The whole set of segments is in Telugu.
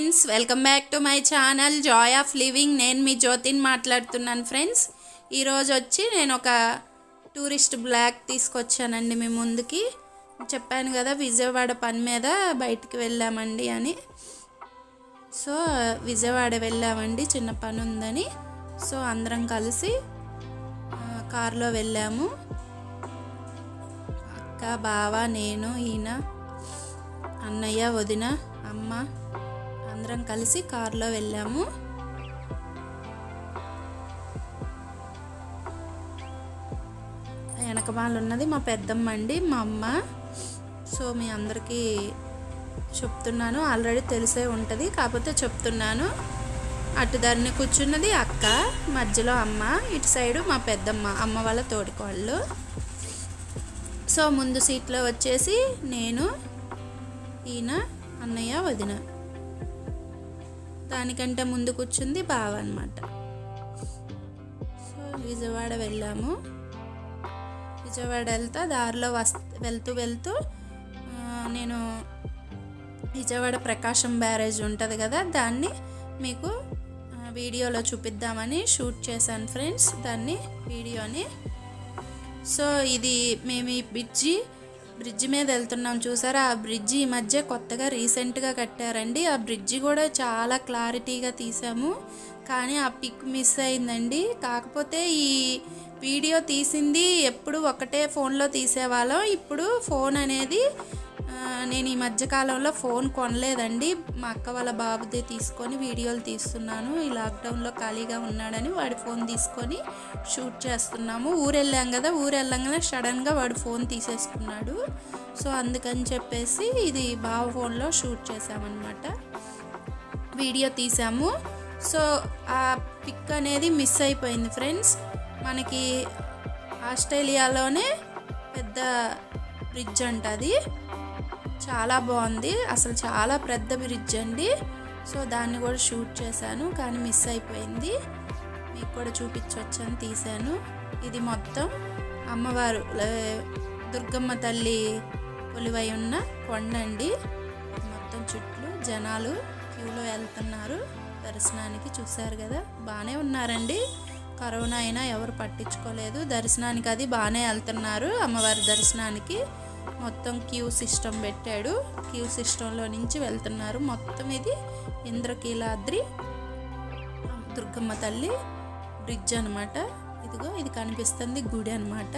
friends welcome back to my channel joy of living నేను మీ జ్యోతిని మాట్లాడుతున్నాను ఫ్రెండ్స్ ఈరోజు వచ్చి నేను ఒక టూరిస్ట్ బ్లాక్ తీసుకొచ్చానండి మీ ముందుకి చెప్పాను కదా విజయవాడ పని మీద బయటికి వెళ్ళామండి అని సో విజయవాడ వెళ్ళామండి చిన్న పని ఉందని సో అందరం కలిసి ఆ, కారులో వెళ్ళాము అక్క బావ నేను ఈయన అన్నయ్య వదిన అమ్మ అందరం కలిసి కారులో వెళ్ళాము వెనకమాల ఉన్నది మా పెద్దమ్మ అండి మా అమ్మ సో మీ అందరికీ చెప్తున్నాను ఆల్రెడీ తెలిసే ఉంటుంది కాకపోతే చెప్తున్నాను అటు దారిని కూర్చున్నది అక్క మధ్యలో అమ్మ ఇటు సైడు మా పెద్దమ్మ అమ్మ వాళ్ళ తోడికోళ్ళు సో ముందు సీట్లో వచ్చేసి నేను ఈయన అన్నయ్య వదిన దానికంటే ముందు కూర్చుంది బావ అనమాట సో విజయవాడ వెళ్ళాము విజయవాడ వెళ్తా దారిలో వస్ వెళ్తూ వెళ్తూ ఆ, నేను విజయవాడ ప్రకాశం బ్యారేజ్ ఉంటుంది కదా దాన్ని మీకు ఆ, వీడియోలో చూపిద్దామని షూట్ చేశాను ఫ్రెండ్స్ దాన్ని వీడియోని సో ఇది మేము ఈ బ్రిడ్జి బ్రిడ్జి మీద వెళ్తున్నాం చూసారా ఆ బ్రిడ్జి ఈ మధ్య కొత్తగా రీసెంట్గా కట్టారండి ఆ బ్రిడ్జి కూడా చాలా క్లారిటీగా తీసాము కానీ ఆ పిక్ మిస్ అయిందండి కాకపోతే ఈ వీడియో తీసింది ఎప్పుడు ఒకటే ఫోన్లో తీసేవాళ్ళం ఇప్పుడు ఫోన్ అనేది ఆ, నేను ఈ మధ్య కాలంలో ఫోన్ కొనలేదండి మా అక్క వాళ్ళ బాబుదే తీసుకొని వీడియోలు తీస్తున్నాను ఈ లాక్డౌన్లో ఖాళీగా ఉన్నాడని వాడి ఫోన్ తీసుకొని షూట్ చేస్తున్నాము ఊరు వెళ్ళాం కదా ఊరు వెళ్ళంగానే సడన్గా వాడు ఫోన్ తీసేసుకున్నాడు సో అందుకని చెప్పేసి ఇది బావ ఫోన్లో షూట్ చేసామన్నమాట వీడియో తీసాము సో ఆ పిక్ అనేది మిస్ అయిపోయింది ఫ్రెండ్స్ మనకి ఆస్ట్రేలియాలోనే పెద్ద బ్రిడ్జ్ అంట అది చాలా బాగుంది అసలు చాలా పెద్ద బ్రిడ్జ్ అండి సో దాన్ని కూడా షూట్ చేశాను కానీ మిస్ అయిపోయింది మీకు కూడా చూపించవచ్చని తీశాను ఇది మొత్తం అమ్మవారు లే- దుర్గమ్మ తల్లి కొలువై ఉన్న కొండ అండి మొత్తం చుట్టూ జనాలు క్యూలో వెళ్తున్నారు దర్శనానికి చూశారు కదా బాగానే ఉన్నారండి కరోనా అయినా ఎవరు పట్టించుకోలేదు దర్శనానికి అది బాగానే వెళ్తున్నారు అమ్మవారి దర్శనానికి మొత్తం క్యూ సిస్టమ్ పెట్టాడు క్యూ సిస్టంలో నుంచి వెళ్తున్నారు మొత్తం ఇది ఇంద్రకీలాద్రి దుర్గమ్మ తల్లి బ్రిడ్జ్ అనమాట ఇదిగో ఇది కనిపిస్తుంది గుడి అనమాట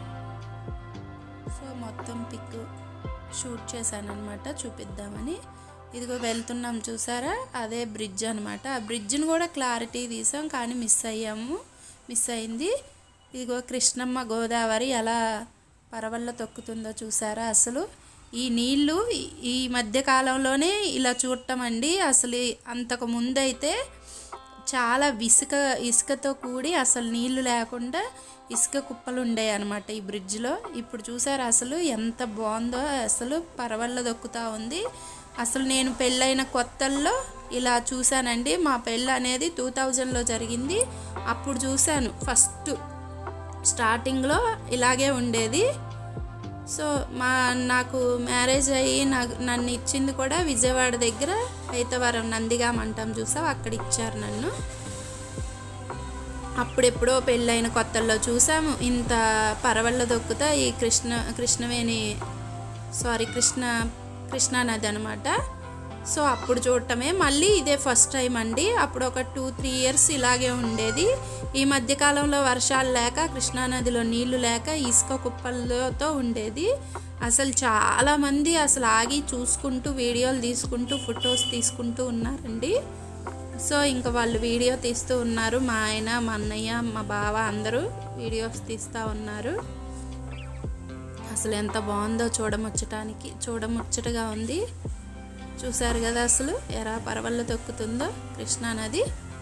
సో మొత్తం పిక్ షూట్ చేశాను అనమాట చూపిద్దామని ఇదిగో వెళ్తున్నాం చూసారా అదే బ్రిడ్జ్ అనమాట ఆ బ్రిడ్జ్ని కూడా క్లారిటీ తీసాం కానీ మిస్ అయ్యాము మిస్ అయింది ఇదిగో కృష్ణమ్మ గోదావరి ఎలా పరవల్ల తొక్కుతుందో చూసారా అసలు ఈ నీళ్ళు ఈ- ఈ మధ్య కాలంలోనే ఇలా చూడటం అండి అసలు అంతకు ముందైతే చాలా ఇసుక ఇసుకతో కూడి అసలు నీళ్లు లేకుండా ఇసుక కుప్పలు ఉండేవి అనమాట ఈ బ్రిడ్జ్లో ఇప్పుడు చూసారు అసలు ఎంత బాగుందో అసలు పరవల్ల దొక్కుతూ ఉంది అసలు నేను పెళ్ళైన కొత్తల్లో ఇలా చూశానండి మా పెళ్ళి అనేది టూ థౌజండ్లో జరిగింది అప్పుడు చూశాను ఫస్ట్ స్టార్టింగ్లో ఇలాగే ఉండేది సో మా నాకు మ్యారేజ్ అయ్యి నాకు నన్ను ఇచ్చింది కూడా విజయవాడ దగ్గర ఐతవరం నందిగాం అంటాం చూసావు అక్కడ ఇచ్చారు నన్ను అప్పుడెప్పుడో పెళ్ళైన కొత్తల్లో చూసాము ఇంత పరవళ్ళ దొక్కుతా ఈ కృష్ణ కృష్ణవేణి సారీ కృష్ణ కృష్ణా నది అనమాట సో అప్పుడు చూడటమే మళ్ళీ ఇదే ఫస్ట్ టైం అండి అప్పుడు ఒక టూ త్రీ ఇయర్స్ ఇలాగే ఉండేది ఈ మధ్యకాలంలో వర్షాలు లేక కృష్ణానదిలో నీళ్లు లేక ఇసుక కుప్పలతో ఉండేది అసలు చాలామంది అసలు ఆగి చూసుకుంటూ వీడియోలు తీసుకుంటూ ఫొటోస్ తీసుకుంటూ ఉన్నారండి సో ఇంకా వాళ్ళు వీడియో తీస్తూ ఉన్నారు మా ఆయన మా అన్నయ్య మా బావ అందరూ వీడియోస్ తీస్తూ ఉన్నారు అసలు ఎంత బాగుందో చూడముచ్చటానికి చూడముచ్చటగా ఉంది చూసారు కదా అసలు ఎరా పరవల్ల తొక్కుతుందో కృష్ణానది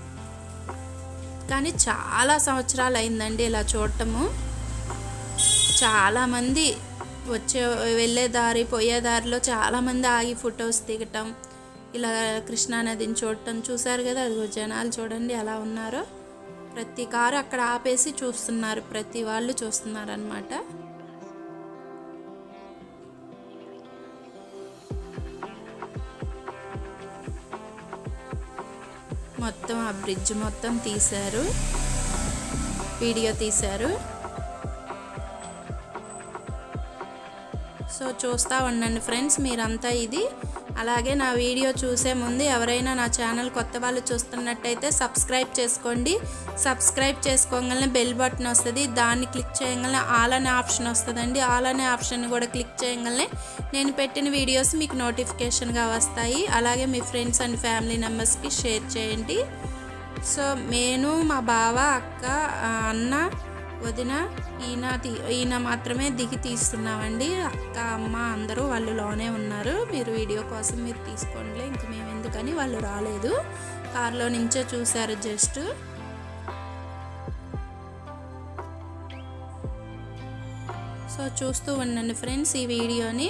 కానీ చాలా సంవత్సరాలు అయిందండి ఇలా చూడటము చాలామంది వచ్చే వెళ్ళే దారి పోయే దారిలో చాలామంది ఆగి ఫొటోస్ దిగటం ఇలా కృష్ణానదిని చూడటం చూసారు కదా అదిగో జనాలు చూడండి ఎలా ఉన్నారో ప్రతి కారు అక్కడ ఆపేసి చూస్తున్నారు ప్రతి వాళ్ళు చూస్తున్నారు అనమాట మొత్తం ఆ బ్రిడ్జ్ మొత్తం తీశారు వీడియో తీశారు సో చూస్తూ ఉండండి ఫ్రెండ్స్ మీరంతా ఇది అలాగే నా వీడియో చూసే ముందు ఎవరైనా నా ఛానల్ కొత్త వాళ్ళు చూస్తున్నట్టయితే సబ్స్క్రైబ్ చేసుకోండి సబ్స్క్రైబ్ చేసుకోగానే బెల్ బటన్ వస్తుంది దాన్ని క్లిక్ చేయగానే ఆల్ అనే ఆప్షన్ వస్తుందండి ఆల్ అనే ఆప్షన్ కూడా క్లిక్ చేయగానే నేను పెట్టిన వీడియోస్ మీకు నోటిఫికేషన్గా వస్తాయి అలాగే మీ ఫ్రెండ్స్ అండ్ ఫ్యామిలీ మెంబర్స్కి షేర్ చేయండి సో నేను మా బావ అక్క ఆ, అన్న వదిన ఈయన తీ- ఈయన మాత్రమే దిగి తీస్తున్నామండి అక్క అమ్మ అందరూ వాళ్ళు లోనే ఉన్నారు మీరు వీడియో కోసం మీరు తీసుకోండి ఇంక మేము ఎందుకని వాళ్ళు రాలేదు కార్లో నుంచే చూశారు జస్ట్ సో చూస్తూ ఉండండి ఫ్రెండ్స్ ఈ వీడియోని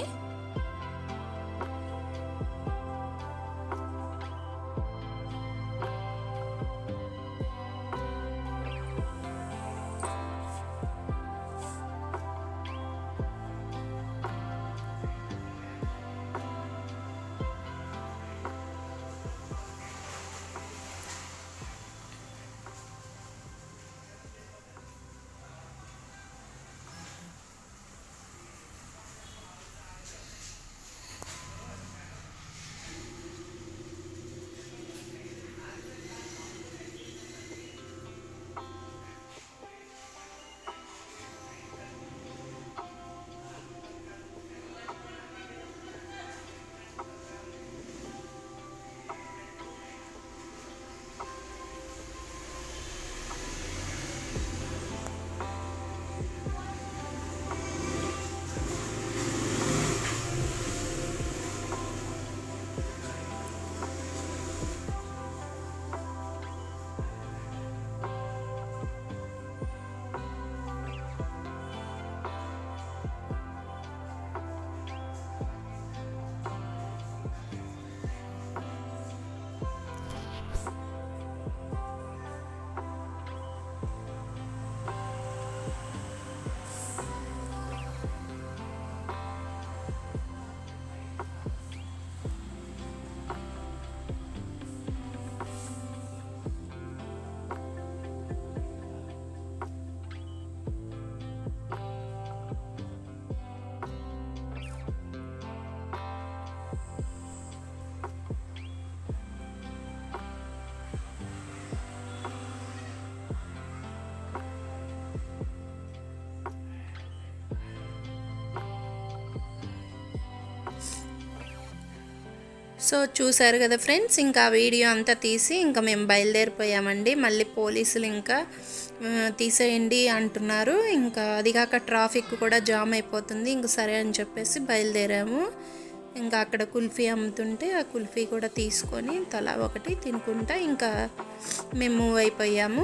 సో చూసారు కదా ఫ్రెండ్స్ ఇంకా ఆ వీడియో అంతా తీసి ఇంకా మేము బయలుదేరిపోయామండి మళ్ళీ పోలీసులు ఇంకా ఆ, తీసేయండి అంటున్నారు ఇంకా అది కాక ట్రాఫిక్ కూడా జామ్ అయిపోతుంది ఇంక సరే అని చెప్పేసి బయలుదేరాము ఇంకా అక్కడ కుల్ఫీ అమ్ముతుంటే ఆ కుల్ఫీ కూడా తీసుకొని తలా ఒకటి తినుకుంటా ఇంకా మేము మూవ్ అయిపోయాము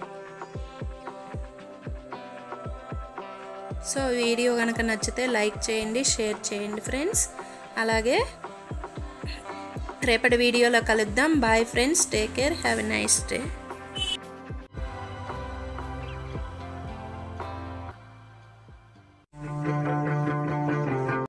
సో వీడియో కనుక నచ్చితే లైక్ చేయండి షేర్ చేయండి ఫ్రెండ్స్ అలాగే రేపటి వీడియోలో కలుద్దాం bye friends take care have a nice day